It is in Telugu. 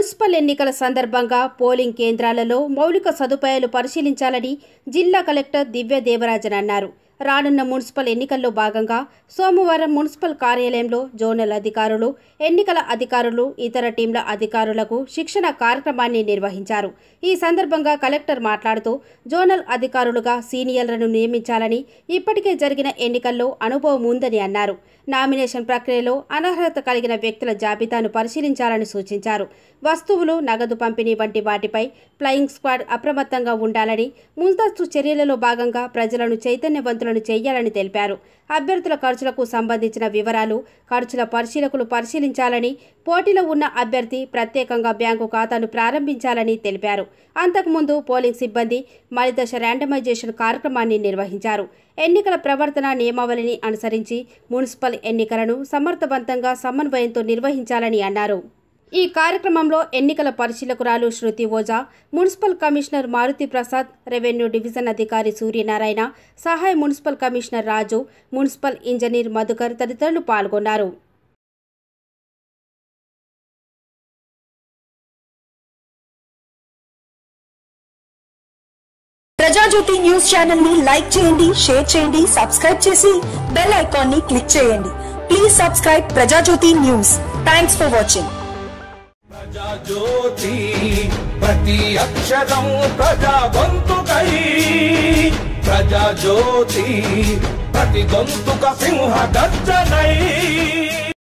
మున్సిపల్ ఎన్నికల సందర్భంగా పోలింగ్ కేంద్రాలలో మౌలిక సదుపాయాలు పరిశీలించాలని జిల్లా కలెక్టర్ దివ్య దేవరాజన్ అన్నారు రానున్న మున్సిపల్ ఎన్నికల్లో భాగంగా సోమవారం మున్సిపల్ కార్యాలయంలో జోనల్ అధికారులు ఎన్నికల అధికారులు ఇతర టీంల అధికారులకు శిక్షణ కార్యక్రమాన్ని నిర్వహించారు ఈ సందర్భంగా కలెక్టర్ మాట్లాడుతూ జోనల్ అధికారులుగా సీనియర్లను నియమించాలని ఇప్పటికే జరిగిన ఎన్నికల్లో అనుభవం ఉందని అన్నారు నామినేషన్ ప్రక్రియలో అనర్హత కలిగిన వ్యక్తుల జాబితాను పరిశీలించాలని సూచించారు వస్తువులు నగదు పంపిణీ వంటి వాటిపై ఫ్లయింగ్ స్క్వాడ్ అప్రమత్తంగా ఉండాలని ముందస్తు చర్యలలో భాగంగా ప్రజలను చైతన్యవంతులను చేయాలని తెలిపారు అభ్యర్థుల ఖర్చులకు సంబంధించిన వివరాలు ఖర్చుల పరిశీలకులు పరిశీలించాలని పోటీలో ఉన్న అభ్యర్థి ప్రత్యేకంగా బ్యాంకు ఖాతాను ప్రారంభించాలని తెలిపారు అంతకుముందు పోలింగ్ సిబ్బంది మలిదశ ర్యాండమైజేషన్ కార్యక్రమాన్ని నిర్వహించారు ఎన్నికల ప్రవర్తన నియమావళిని అనుసరించి మున్సిపల్ ఎన్నికలను సమర్థవంతంగా సమన్వయంతో నిర్వహించాలని అన్నారు ఈ కార్యక్రమంలో ఎన్నికల పరిశీలకురాలు Shruti Ojha municipal commissioner Maruti Prasad revenue division అధికారి సూర్యనారాయణ సహాయ municipal commissioner Raju municipal engineer Madhukar తదితరులు పాల్గొన్నారు ప్రజాజ్యోతి న్యూస్ ఛానల్ ని లైక్ చేయండి షేర్ చేయండి సబ్స్క్రైబ్ చేసి బెల్ ఐకాన్ ని క్లిక్ చేయండి please subscribe Prajajyothi news thanks for watching Prajajyothi ప్రతి అక్షరం ప్రజా గొంతుకై ప్రజాజ్యోతి ప్రతి గొంతుక సింహ గర్జనై